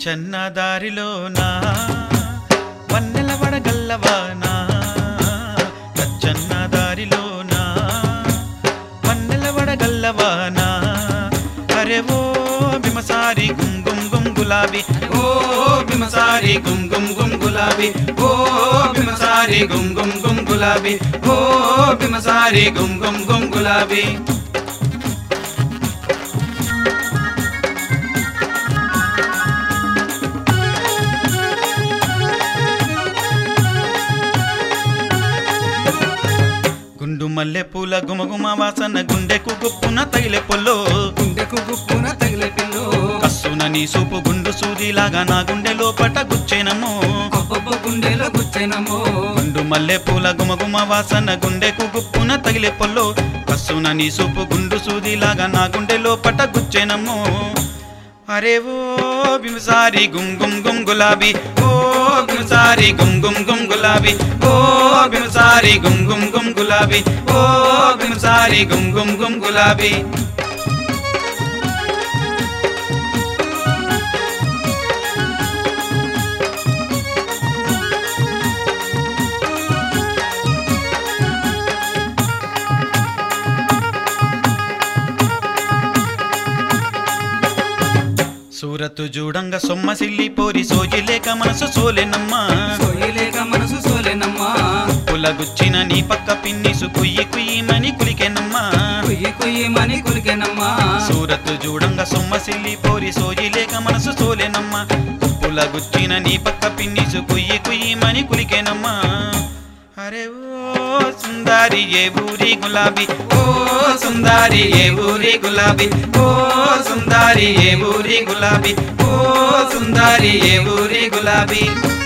రచ్చన్న దారిలోనా వన్నెల వడగల్లవానా రచ్చన్న దారిలోనా వన్నెల వడగల్లవానా అరే ఓ బిమసారి గుం గుం గుం గులాబీ ఓ బిమసారి గుం గుం గుం గులాబీ ఓ బిమసారి గుం గుం గుం గులాబీ ఓ బిమసారి గుం గుం గుం గులాబీ గుండు మల్లె పూల గుమగుమ వాసన గుండెకు గుప్పున తగిలే పొల్లో గుండెకు గుప్పున తగిలే పిల్లు కస్సున నీ సూపు గుండు సూదిలాగా నా గుండె లోపట గుచ్చేనమ్మో ఒక్కొక్క గుండెలో గుచ్చెనమో గుండు మల్లె పూల గుమగుమ వాసన గుండెకు గుప్పున తగిలే పొల్లో కస్సున నీ సూపు గుండు సూదిలాగా నా గుండె లోపట గుచ్చేనమ్మో అరే ఓ బిమసారి గుం గుం గుం గులాబీ ఓ బిమసారి గుం గుం గుం గులాబీ ఓ బిమసారి గుం గుం గుం గులాబీ ఓ బిమసారి గుం గుం గుం గులాబీ సూరతు చూడంగ సొమ్మ సిల్లి పోరి సోజి లేక మనసు సోలెనమ్మా సోయలేక మనసు సోలేనమ్మా పులగుచ్చిన నీ పక్క పిన్నిసు కుయ్యి కుయ్యిమని కులికెనమ్మా కుయ్యి కుయ్యి మని కులికెనమ్మా సూరతు చూడంగ సొమ్మ సిల్లి పోరి సోజి లేక మనసు సోలెనమ్మా పులగుచ్చిన నీ పక్క పిన్నిసు కుయ్యి కుయ్యిమని కులికెనమ్మా అరే ఓ సుందారి ఏ ఊరి గులాబీ ఓ సుందారి ఏ ఊరి గులాబీ ఓ సుందారి ఏ ఊరి గులాబీ ఓ సుందారి ఏ ఊరి గులాబీ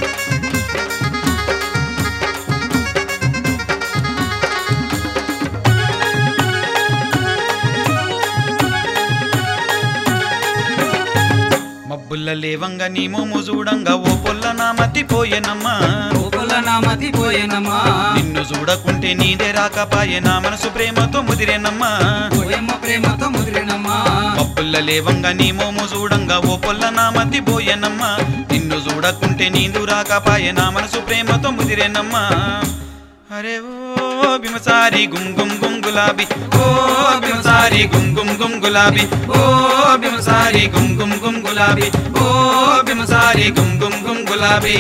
మబ్బుల్ల లేవంగా నీ మోము చూడంగా ఓ పొల్ల నా మతిపోయెనమ్మా రూపుల నా మతి పోయేనమ్మా నిన్ను చూడకుంటే నీదే రాకపాయే నా మనసు ప్రేమతో ముదిరేనమ్మా పోయమ్మ ప్రేమతో ముదిరినమ్మా మబ్బుల్ల లేవంగా నీ మోము చూడంగా ఓ పొల్ల నా మతిపోయెనమ్మా నిన్ను చూడకుంటే నీదు రాకపాయే నా మనసు ప్రేమతో ముదిరేనమ్మా అరే ఓ బిమసారి గుం గుం గుం గులాబీ ఓ బిమసారి గుం గుం గుం గులాబీ ఓ బిమసారి గుం గుం గుం గులాబీ ఓ బిమసారి గుం గుం గుం గులాబీ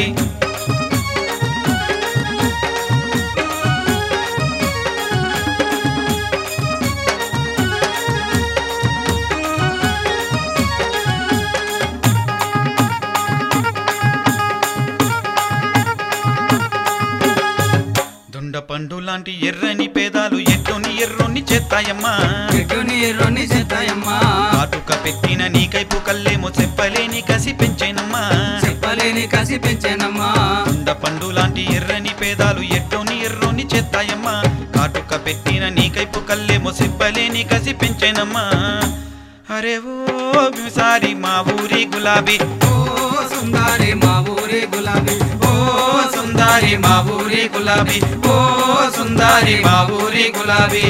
దొండ పండు లాంటి ఎర్రని పేదాలు ఎట్టుని ఎర్రొని చేస్తాయమ్మా చెట్టుని ఎర్రని చేతాయమ్మా కాటుక పెట్టిన నీకైపు కల్లేమో చెప్పలేని కసి పెంచేనమ్మా చెప్పలేని కసి పెంచేనమ్మా దొండ పండు లాంటి ఎర్రని పేదాలు ఎట్టుని ఎర్రొని చేస్తాయమ్మా కాటుక పెట్టిన నీకైపు కల్లేమో చెప్పలేని కసి పెంచేనమ్మా అరే ఓ బిమసారి మా ఊరి గులాబీ ఓ సుందారి మా ఊరి గులాబీ ఓ సుందారి మా ఊరి గులాబీ ఓ సుందారి మా ఊరి గులాబీ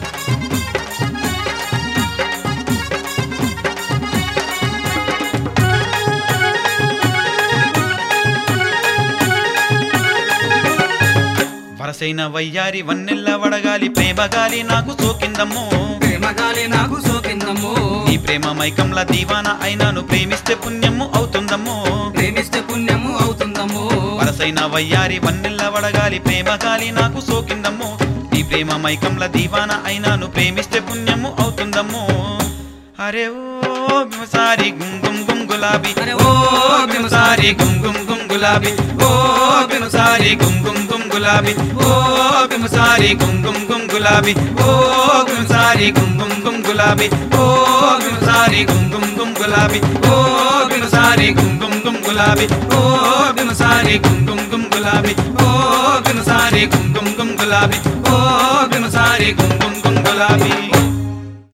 వరసైన వయ్యారి వన్నెల్ల వడగాలి ప్రేమగాలి నాకు సోకిందమ్మో ప్రేమ గాలి నాకు సోకిందమ్మో నీ ప్రేమ మైకంల దీవాన అయినాను ప్రేమిస్తే పుణ్యము అవుతుందమ్మో ప్రేమిస్తే పుణ్యము అవుతుందమ్మో వరసైన వయ్యారి వన్నెల్ల వడగాలి ప్రేమగాలి నాకు సోకిందమ్మో నీ ప్రేమ మైకంల దీవాన అయినాను ప్రేమిస్తే పుణ్యము అవుతుందమ్మో అరే ఓ బిమసారి గుం గుం గుం గులాబీ అరే ఓ బిమసారి గుం గుం గుం గులాబీ ఓ బిమసారి గుం గుం గుం గులాబీ ఓ బిమసారి గుం గుం గుం గులాబీ ఓ బిమసారి గుం గుం గుం గులాబీ ఓ బిమసారి గుం గుం గుం గులాబీ ఓ బిమసారి గుం గుం గుం గులాబీ ఓ బిమసారి గుం గుం గుం గులాబీ ఓ బిమసారి గుం గుం గుం గులాబీ ఓ బిమసారి గుం గుం గుం గులాబీ